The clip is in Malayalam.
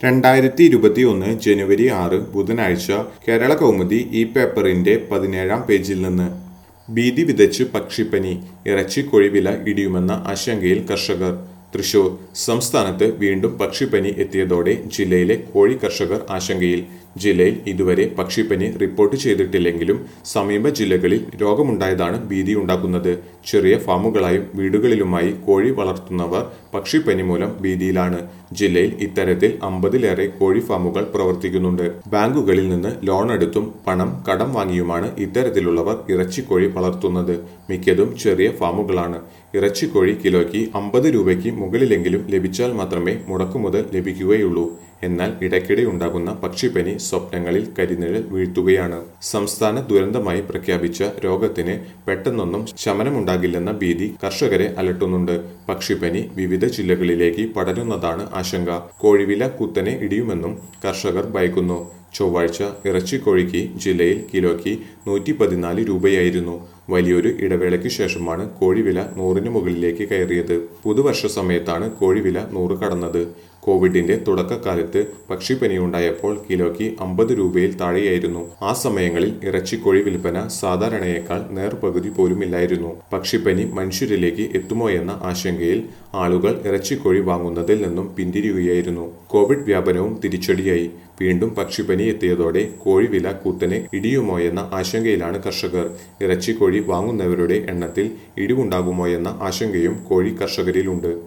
രണ്ടായിരത്തി ഇരുപത്തി ഒന്ന് ജനുവരി ആറ് ബുധനാഴ്ച കേരള കൗമുദി ഈ പേപ്പറിന്റെ പതിനേഴാം പേജിൽ നിന്ന് ഭീതി വിതച്ച് പക്ഷിപ്പനി ഇറച്ചിക്കോഴി വില ഇടിയുമെന്ന ആശങ്കയിൽ കർഷകർ തൃശൂർ സംസ്ഥാനത്ത് വീണ്ടും പക്ഷിപ്പനി എത്തിയതോടെ ജില്ലയിലെ കോഴി കർഷകർ ആശങ്കയിൽ ജില്ലയിൽ ഇതുവരെ പക്ഷിപ്പനി റിപ്പോർട്ട് ചെയ്തിട്ടില്ലെങ്കിലും സമീപ ജില്ലകളിൽ രോഗമുണ്ടായതാണ് ഭീതിയുണ്ടാക്കുന്നത് ചെറിയ ഫാമുകളായും വീടുകളിലുമായി കോഴി വളർത്തുന്നവർ പക്ഷിപ്പനി മൂലം ഭീതിയിലാണ് ജില്ലയിൽ ഇത്തരത്തിൽ അമ്പതിലേറെ കോഴി ഫാമുകൾ പ്രവർത്തിക്കുന്നുണ്ട് ബാങ്കുകളിൽ നിന്ന് ലോൺ എടുത്തും പണം കടം വാങ്ങിയുമാണ് ഇത്തരത്തിലുള്ളവർ ഇറച്ചിക്കോഴി വളർത്തുന്നത് മിക്കതും ചെറിയ ഫാമുകളാണ് ഇറച്ചിക്കോഴി കിലോയ്ക്ക് അമ്പത് രൂപയ്ക്ക് മുകളിലെങ്കിലും ലഭിച്ചാൽ മാത്രമേ മുടക്കുമുതൽ ലഭിക്കുകയുള്ളൂ എന്നാൽ ഇടയ്ക്കിടെ ഉണ്ടാകുന്ന പക്ഷിപ്പനി സ്വപ്നങ്ങളിൽ കരിനിഴൽ വീഴ്ത്തുകയാണ് സംസ്ഥാന ദുരന്തമായി പ്രഖ്യാപിച്ച രോഗത്തിന് പെട്ടെന്നൊന്നും ശമനമുണ്ടാകില്ലെന്ന ഭീതി കർഷകരെ അലട്ടുന്നുണ്ട് പക്ഷിപ്പനി വിവിധ ജില്ലകളിലേക്ക് പടരുന്നതാണ് ആശങ്ക കോഴിവില കുത്തനെ ഇടിയുമെന്നും കർഷകർ ഭയക്കുന്നു ചൊവ്വാഴ്ച ഇറച്ചിക്കോഴിക്ക് ജില്ലയിൽ കിലോയ്ക്ക് നൂറ്റി പതിനാല് രൂപയായിരുന്നു വലിയൊരു ഇടവേളയ്ക്ക് ശേഷമാണ് കോഴിവില നൂറിന് മുകളിലേക്ക് കയറിയത് പുതുവർഷ സമയത്താണ് കോഴിവില നൂറ് കടന്നത് കോവിഡിന്റെ തുടക്കകാലത്ത് പക്ഷിപ്പനിയുണ്ടായപ്പോൾ കിലോയ്ക്ക് അമ്പത് രൂപയിൽ താഴെയായിരുന്നു ആ സമയങ്ങളിൽ ഇറച്ചിക്കോഴി വിൽപ്പന സാധാരണയേക്കാൾ നേർപകുതി പോലുമില്ലായിരുന്നു പക്ഷിപ്പനി മനുഷ്യരിലേക്ക് എത്തുമോ എന്ന ആശങ്കയിൽ ആളുകൾ ഇറച്ചിക്കോഴി വാങ്ങുന്നതിൽ നിന്നും പിന്തിരിയുകയായിരുന്നു കോവിഡ് വ്യാപനവും തിരിച്ചടിയായി വീണ്ടും പക്ഷിപ്പനി എത്തിയതോടെ കോഴിവില കുത്തനെ ഇടിയുമോ എന്ന ആശങ്കയിലാണ് കർഷകർ ഇറച്ചിക്കോഴി വാങ്ങുന്നവരുടെ എണ്ണത്തിൽ ഇടിവുണ്ടാകുമോ എന്ന ആശങ്കയും കോഴി കർഷകരിലുണ്ട്